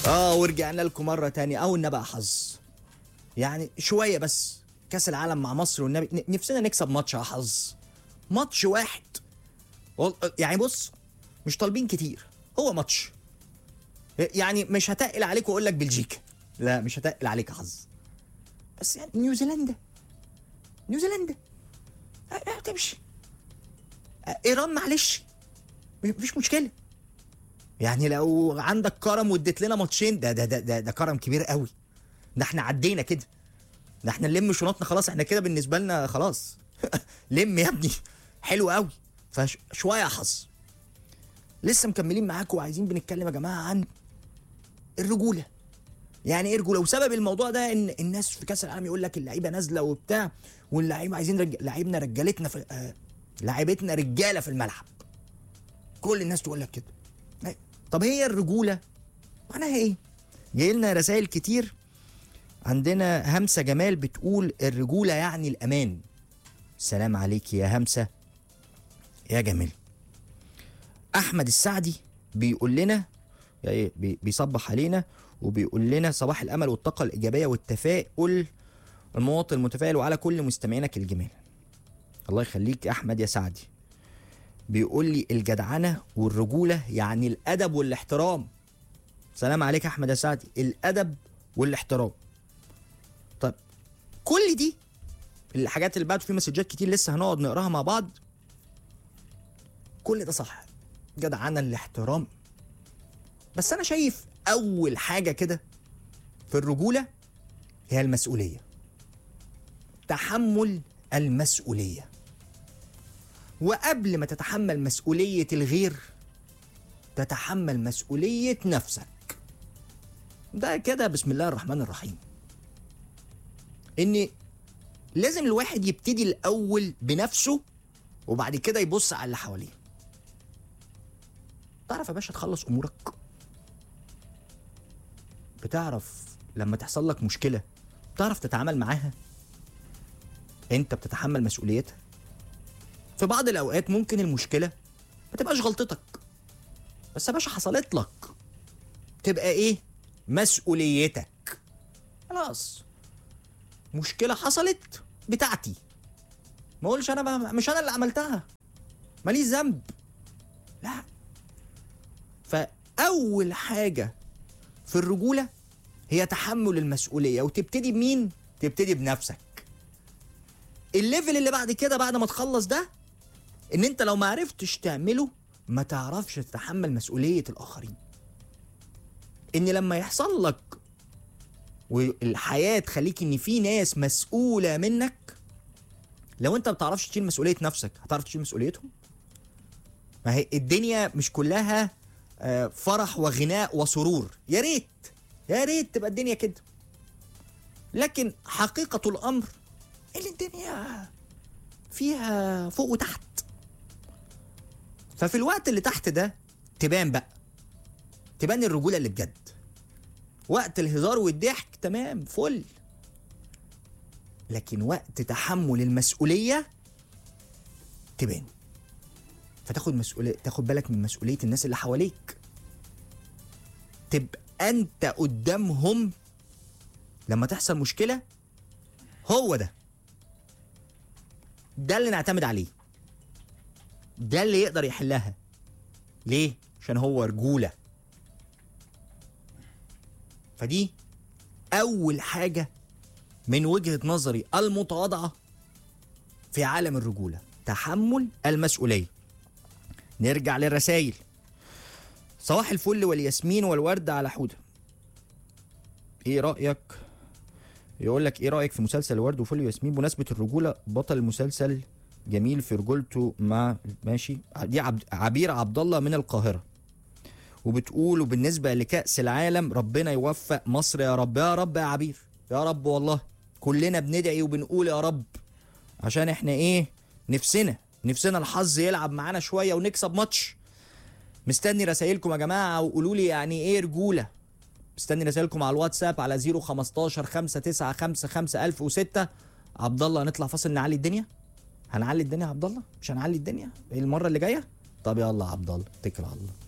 اه ورجعنا لكم مره تانية او بقى حظ يعني شويه بس كاس العالم مع مصر والنبي ن- نفسنا نكسب ماتش يا حظ ماتش واحد وال- يعني بص مش طالبين كتير هو ماتش يعني مش هتقل عليك واقول لك بلجيكا لا مش هتقل عليك يا حظ بس يعني نيوزيلندا نيوزيلندا ه- هتمشي ايران معلش مفيش مشكله يعني لو عندك كرم واديت لنا ماتشين ده ده ده ده, ده كرم كبير قوي ده احنا عدينا كده ده احنا نلم شنطنا خلاص احنا كده بالنسبه لنا خلاص لم يا ابني حلو قوي فشويه حظ لسه مكملين معاكم وعايزين بنتكلم يا جماعه عن الرجوله يعني ايه رجوله وسبب الموضوع ده ان الناس في كاس العالم يقول لك اللعيبه نازله وبتاع واللعيبه عايزين رج... لعيبنا رجالتنا في آه... لعيبتنا رجاله في الملعب كل الناس تقول لك كده أي. طب هي الرجوله معناها ايه جاي لنا رسائل كتير عندنا همسه جمال بتقول الرجوله يعني الامان سلام عليك يا همسه يا جميل احمد السعدي بيقول لنا يعني بي- بيصبح علينا وبيقول لنا صباح الامل والطاقه الايجابيه والتفاؤل المواطن المتفائل وعلى كل مستمعينك الجمال الله يخليك يا احمد يا سعدي بيقول لي الجدعنه والرجوله يعني الادب والاحترام سلام عليك يا احمد يا سعدي الادب والاحترام طيب كل دي الحاجات اللي بعد في مسجات كتير لسه هنقعد نقراها مع بعض كل ده صح جدعنه الاحترام بس انا شايف اول حاجه كده في الرجوله هي المسؤوليه تحمل المسؤوليه وقبل ما تتحمل مسؤوليه الغير تتحمل مسؤوليه نفسك ده كده بسم الله الرحمن الرحيم ان لازم الواحد يبتدي الاول بنفسه وبعد كده يبص على اللي حواليه تعرف يا باشا تخلص امورك بتعرف لما تحصل لك مشكله بتعرف تتعامل معاها انت بتتحمل مسؤوليتها في بعض الاوقات ممكن المشكله ما تبقاش غلطتك بس يا باشا حصلت لك تبقى ايه مسؤوليتك خلاص مشكله حصلت بتاعتي ما اقولش انا بقى مش انا اللي عملتها ماليش ذنب لا فاول حاجه في الرجوله هي تحمل المسؤوليه وتبتدي بمين تبتدي بنفسك الليفل اللي بعد كده بعد ما تخلص ده ان انت لو ما عرفتش تعمله ما تعرفش تتحمل مسؤوليه الاخرين ان لما يحصل لك والحياه تخليك ان في ناس مسؤوله منك لو انت ما بتعرفش تشيل مسؤوليه نفسك هتعرف تشيل مسؤوليتهم ما هي الدنيا مش كلها آه، فرح وغناء وسرور يا ريت يا ريت تبقى الدنيا كده لكن حقيقة الأمر إن الدنيا فيها فوق وتحت ففي الوقت اللي تحت ده تبان بقى تبان الرجولة اللي بجد وقت الهزار والضحك تمام فل لكن وقت تحمل المسؤولية تبان فتاخد مسؤولية تاخد بالك من مسؤولية الناس اللي حواليك تبقى انت قدامهم لما تحصل مشكلة هو ده ده اللي نعتمد عليه ده اللي يقدر يحلها ليه؟ عشان هو رجولة فدي أول حاجة من وجهة نظري المتواضعة في عالم الرجولة تحمل المسؤولية نرجع للرسائل صباح الفل والياسمين والورد على حودة ايه رأيك يقول لك ايه رأيك في مسلسل الورد وفل وياسمين بمناسبة الرجولة بطل المسلسل جميل في رجولته مع ماشي دي عبد عبير عبد الله من القاهرة وبتقول وبالنسبة لكأس العالم ربنا يوفق مصر يا رب يا رب يا عبير يا رب والله كلنا بندعي وبنقول يا رب عشان احنا ايه نفسنا نفسنا الحظ يلعب معانا شوية ونكسب ماتش مستني رسائلكم يا جماعة وقولوا لي يعني ايه رجولة مستني رسائلكم على الواتساب على 015 595 5006 عبد الله هنطلع فاصل نعلي الدنيا هنعلي الدنيا يا عبد الله مش هنعلي الدنيا المرة اللي جاية طب يلا يا عبد الله اتكل على الله